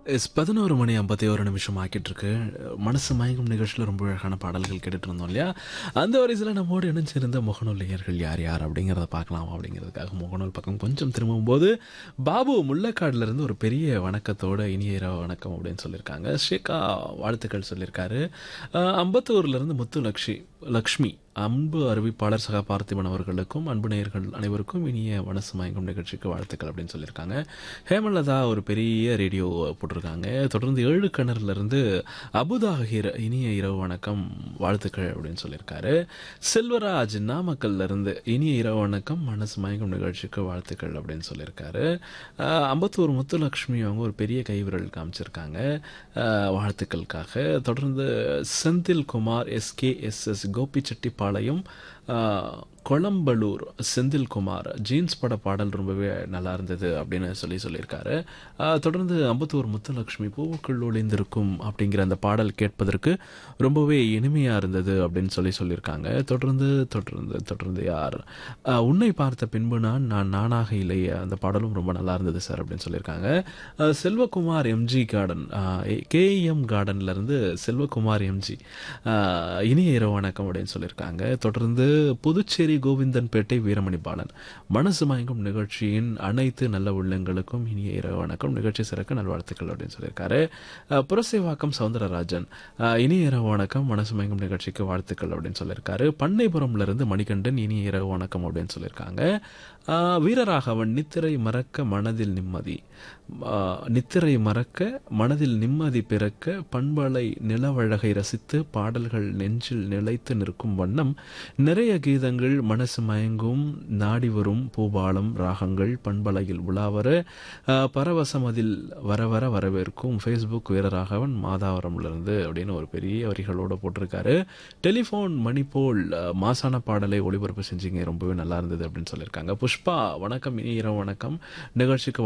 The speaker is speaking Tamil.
எஸ் பதினோரு மணி ஐம்பத்தி ஒரு நிமிஷம் ஆக்கிட்டு இருக்கு மனசு மயங்கும் நிகழ்ச்சியில் ரொம்ப அழகான பாடல்கள் கேட்டுட்டு இருந்தோம் இல்லையா அந்த வரிசையில் நம்மோடு இணைஞ்சிருந்த முகநூல் நேயர்கள் யார் யார் அப்படிங்கிறத பார்க்கலாம் அப்படிங்கிறதுக்காக முகநூல் பக்கம் கொஞ்சம் திரும்பும் போது பாபு முள்ளக்காடுல இருந்து ஒரு பெரிய வணக்கத்தோட இனிய இரவு வணக்கம் அப்படின்னு சொல்லியிருக்காங்க ஷேகா வாழ்த்துக்கள் சொல்லியிருக்காரு அஹ், அம்பத்தூர்ல இருந்து முத்து லக்ஷி லக்ஷ்மி அன்பு அறிவிப்பாளர் சகா பார்த்திபன் அவர்களுக்கும் அன்பு நேயர்கள் அனைவருக்கும் இனிய மனசு மயங்கும் நிகழ்ச்சிக்கு வாழ்த்துக்கள் அப்படின்னு சொல்லியிருக்காங்க ஹேமலதா ஒரு பெரிய ரேடியோ போட்டிருக்காங்க தொடர்ந்து ஏழு கிணறுல இருந்து அபுதாகிர் இனிய இரவு வணக்கம் வாழ்த்துக்கள் அப்படின்னு சொல்லியிருக்காரு செல்வராஜ் நாமக்கல்ல இருந்து இனிய இரவு வணக்கம் மனசு மயங்கும் நிகழ்ச்சிக்கு வாழ்த்துக்கள் அப்படின்னு சொல்லியிருக்காரு அஹ், அம்பத்தூர் முத்துலட்சுமி அவங்க ஒரு பெரிய கைவிரல் காமிச்சிருக்காங்க அஹ், வாழ்த்துக்களுக்காக தொடர்ந்து Senthil Kumar SK S S Gobichettipalayam அஹ், கொளம்பலூர் செந்தில்குமார் ஜீன்ஸ் பட பாடல் ரொம்பவே நல்லா இருந்தது அப்படின்னு சொல்லி சொல்லியிருக்காரு அஹ், தொடர்ந்து அம்பத்தூர் முத்துலட்சுமி பூவுக்குள் ஒளிந்திருக்கும் அப்படிங்கிற அந்த பாடல் கேட்பதற்கு ரொம்பவே இனிமையா இருந்தது அப்படின்னு சொல்லி சொல்லியிருக்காங்க தொடர்ந்து தொடர்ந்து தொடர்ந்து யார் அஹ், உன்னை பார்த்த பின்பு நான் நான் நானாக இல்லையே அந்த பாடலும் ரொம்ப நல்லா இருந்தது சார் அப்படின்னு சொல்லியிருக்காங்க அஹ், செல்வகுமார் எம்ஜி கார்டன் கேஎம் கார்டன்ல இருந்து செல்வகுமார் எம்ஜி அஹ், இனிய இரவு வணக்கம் அப்படின்னு சொல்லியிருக்காங்க தொடர்ந்து புதுச்சேரி கோவிந்தன்பேட்டை வீரமணி பாலன் மனசு மயங்கும் நிகழ்ச்சியின் அனைத்து நல்ல உள்ளங்களுக்கும் இனிய இரவு வணக்கம் நிகழ்ச்சி சிறக்க நல்வாழ்த்துக்கள் அப்படின்னு சொல்லியிருக்காரு அஹ், புரசேவாக்கம் சவுந்தரராஜன் அஹ், இனிய இரவு வணக்கம் மனசு மயங்கும் நிகழ்ச்சிக்கு வாழ்த்துக்கள் அப்படின்னு சொல்லியிருக்காரு பண்ணைபுரம்ல இருந்து மணிகண்டன் இனிய இரவு வணக்கம் அப்படின்னு சொல்லியிருக்காங்க அஹ், வீரராகவன் நித்திரை மறக்க மனதில் நிம்மதி அஹ், நித்திரை மறக்க மனதில் நிம்மதி பிறக்க பண்பலை நிலவழகை ரசித்து பாடல்கள் நெஞ்சில் நிலைத்து நிற்கும் வண்ணம் நிறைய கீதங்கள் மனசு மயங்கும் நாடி வரும் பூபாலம் ராகங்கள் பண்பலையில் உலாவர அஹ், பரவசம் அதில் வர வர வரவேற்கும் ஃபேஸ்புக் வீரராகவன் மாதாவரம்லேருந்து அப்படின்னு ஒரு பெரிய வரிகளோட போட்டிருக்காரு டெலிஃபோன் மணி போல் அஹ், மாசான பாடலை ஒளிபரப்பு செஞ்சீங்க ரொம்பவே நல்லா இருந்தது அப்படின்னு சொல்லியிருக்காங்க புஷ்பா வணக்கம் இனி இரவு வணக்கம் நிகழ்ச்சிக்கு